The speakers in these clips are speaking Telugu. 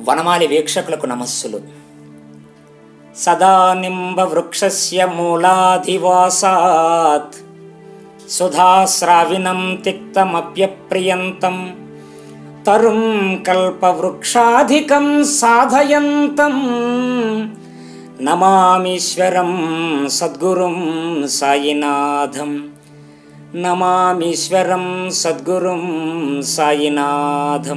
వనమాలి వీక్షకులకు నమస్సులు సదా నింబ వృక్షస్య మూలాధివాసాత్ సుధాస్రావినం తిక్తమప్యప్రియంతం తరుం కల్పవృక్షాధికం సాధయంతం నమామీశ్వరం సద్గురుం సాయినాథం నమామీశ్వరం సద్గురుం సాయినాథం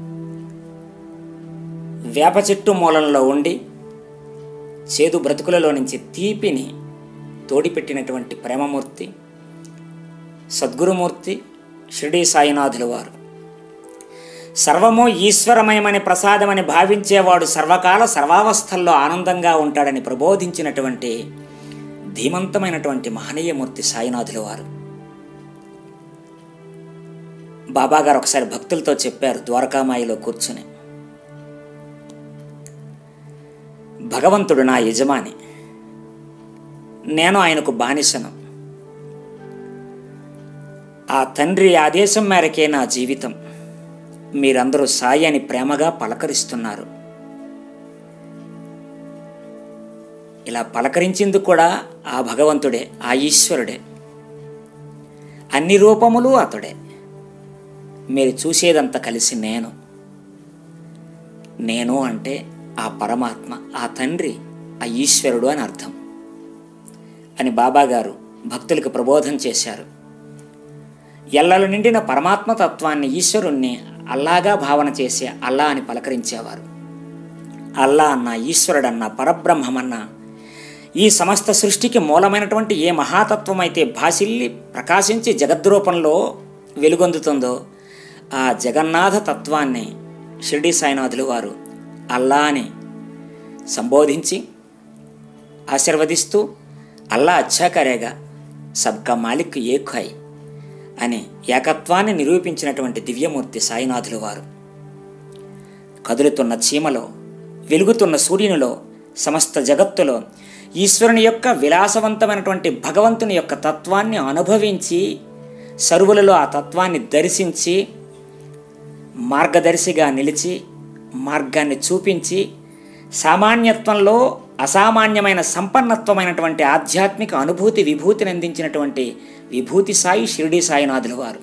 వేప చెట్టు మూలంలో ఉండి చేదు బ్రతుకులలో నుంచి తీపిని తోడిపెట్టినటువంటి ప్రేమమూర్తి సద్గురుమూర్తి షిరిడి సాయినాథుల వారు సర్వము ఈశ్వరమయమని ప్రసాదమని భావించేవాడు సర్వకాల సర్వావస్థల్లో ఆనందంగా ఉంటాడని ప్రబోధించినటువంటి ధీమంతమైనటువంటి మహనీయమూర్తి సాయినాథుల వారు బాబాగారు ఒకసారి భక్తులతో చెప్పారు ద్వారకామాయిలో కూర్చుని భగవంతుడు నా యజమాని నేను ఆయనకు బానిసను ఆ తండ్రి ఆదేశం మేరకే నా జీవితం మీరందరూ సాయి అని ప్రేమగా పలకరిస్తున్నారు ఇలా పలకరించింది కూడా ఆ భగవంతుడే ఆ ఈశ్వరుడే అన్ని రూపములు అతడే మీరు చూసేదంతా కలిసి నేను నేను అంటే ఆ పరమాత్మ ఆ తండ్రి ఆ ఈశ్వరుడు అని అర్థం అని బాబాగారు భక్తులకు ప్రబోధం చేశారు ఎల్లలు నిండిన పరమాత్మ తత్వాన్ని ఈశ్వరుణ్ణి అల్లాగా భావన చేసే అల్లా అని పలకరించేవారు అల్లా అన్న ఈశ్వరుడన్న పరబ్రహ్మమన్న ఈ సమస్త సృష్టికి మూలమైనటువంటి ఏ మహాతత్వం అయితే భాసిల్లి ప్రకాశించి జగద్రూపంలో వెలుగొందుతుందో ఆ జగన్నాథ తత్వాన్ని షిర్డి సాయినాథులు వారు అల్లా అని సంబోధించి ఆశీర్వదిస్తూ అల్లా అచ్చా కరేగా సబ్కా మాలిక్ ఏక్ హై అని ఏకత్వాన్ని నిరూపించినటువంటి దివ్యమూర్తి సాయినాథులు వారు కదులుతున్న చీమలో వెలుగుతున్న సూర్యునిలో సమస్త జగత్తులో ఈశ్వరుని యొక్క విలాసవంతమైనటువంటి భగవంతుని యొక్క తత్వాన్ని అనుభవించి సరువులలో ఆ తత్వాన్ని దర్శించి మార్గదర్శిగా నిలిచి మార్గాన్ని చూపించి సామాన్యత్వంలో అసామాన్యమైన సంపన్నత్వమైనటువంటి ఆధ్యాత్మిక అనుభూతి విభూతిని అందించినటువంటి విభూతి సాయి షిరిడి సాయినాథుల వారు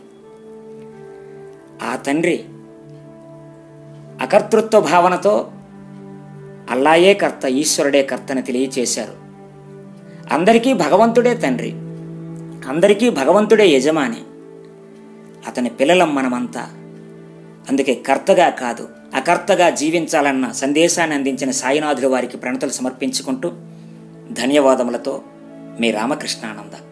ఆ తండ్రి అకర్తృత్వ భావనతో అల్లాయే కర్త ఈశ్వరుడే కర్తని తెలియచేశారు అందరికీ భగవంతుడే తండ్రి అందరికీ భగవంతుడే యజమాని అతని పిల్లలం మనమంతా అందుకే కర్తగా కాదు అకర్తగా జీవించాలన్న సందేశాన్ని అందించిన సాయినాథుల వారికి ప్రణతులు సమర్పించుకుంటూ ధన్యవాదములతో మీ రామకృష్ణానంద